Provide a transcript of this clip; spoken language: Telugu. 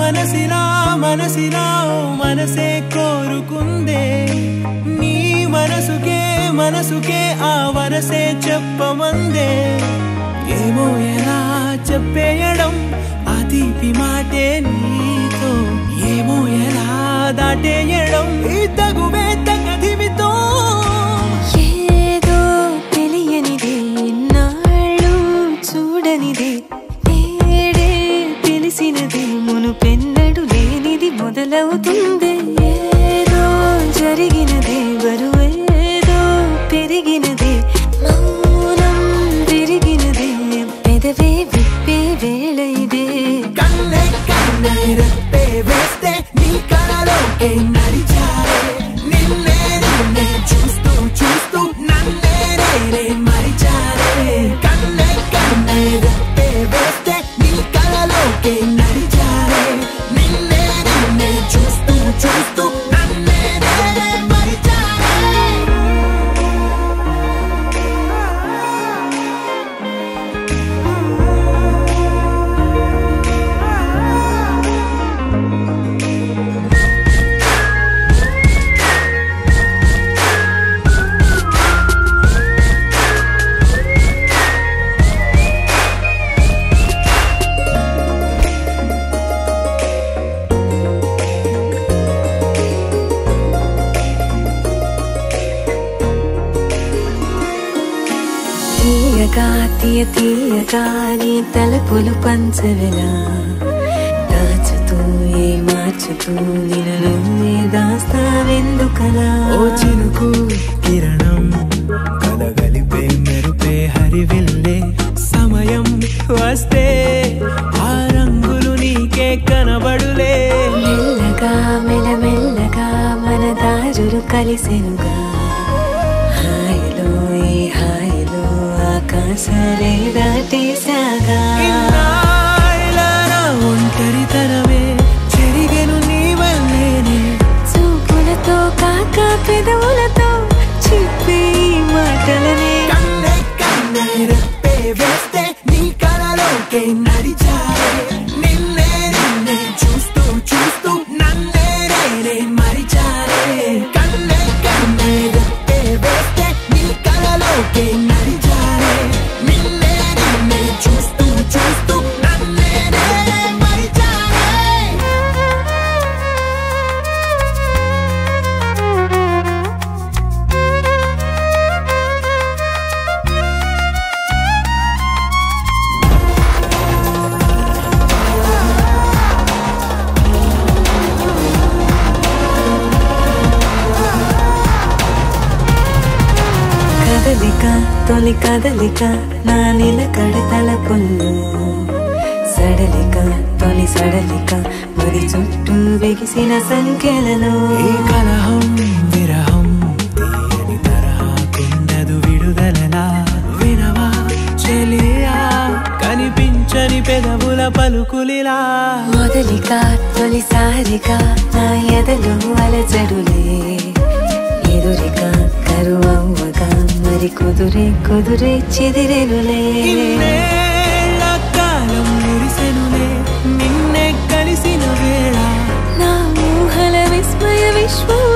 మనసిలా మనసిలా ఓ మనసే కోరుకుందే నీ మనసుకే మనసుకే ఆ వరసే చెప్పమందే ఏమో ఎలా చెప్పేయడం ఆ తీపి మాటే నీతో ఏమో ఎలా దాటేయడం ఈ తగువే తగదివితో ఏదో తెలియనిదే నాళ్ళు చూడనిదే నేడే తెలిసినదే మునుపెన్నడు లేనిది మొదలవుతుంది ఏదో జరిగినదే బరువేదో పెరిగినదే మౌనం విరిగినదే పెదవే విప్పే వేళ ఇదే కన్నే కన్నే రెప్పే వేస్తే నీ కళలోకే నడిచారే నిన్నే నిన్నే చూస్తూ చూస్తూ నన్నే నేనే మరిచారే కన్నే కన్నే రెప్పే వేస్తే నీ కళలోకే నడిచారే నిన్నే నిన్నే చూస్తూ చూస్తూ నన్నే నేనే మరిచారే తీయగా తీయ తీయగా నీ తలపులు పంచవిలా దాచుతూ ఏ మార్చుతూ నిన్ను నువ్వే దాస్తావెందుకలా ఓ చినుకు కిరణం కలగలిపే మెరుపే హరివిల్లే సమయం వస్తే ఆ రంగులు నీకే కనబడులే మెల్లగా మెల్లమెల్లగా మన దారులు కలిసెనుగా హాయిలో ఈ హాయిలో ఆకాశాలే దాటేసాగా ఇన్నాళ్ళ నా ఒంటరితనమే చెరిగెను నీ వల్లేనే చూపులతో కాక పెదవులతో చెప్పే ఈ మాటలనే కన్నే కన్నే రెప్పే వేస్తే నీ కలలోకే నడిచారే నిన్నే నిన్నే చూస్తూ చూస్తూ నన్నే నేనే మరిచారే కన్నే కన్నే రెప్పే వేస్తే నీ కలలోకే నడిచారే నిన్నే నిన్నే చూస్తూ చూస్తూ నన్నే నేనే మరిచారే కదలిక తొలి కదలిక నా నిలకడ తలపుల్లు సడలిక తొలి సడలిక మరి చుట్టూ బిగిసిన సంఖ్యలలో ఈ కలహం విరహం తీయని తరహాకుండదు విడుదలలా వినవా చెలియా కనిపించని పెదవుల పలుకులిలా మొదలిక తొలిసారిగా నా ఎదలు అలజడులే ఎదురిక కరువవ్వగా మరి కుదురే కుదురే చెదిరెనులే ఇన్నేళ్ల కాలం మురిసెనులే నిన్నే కలిసిన వేళ నా ఊహల విస్మయ విశ్వం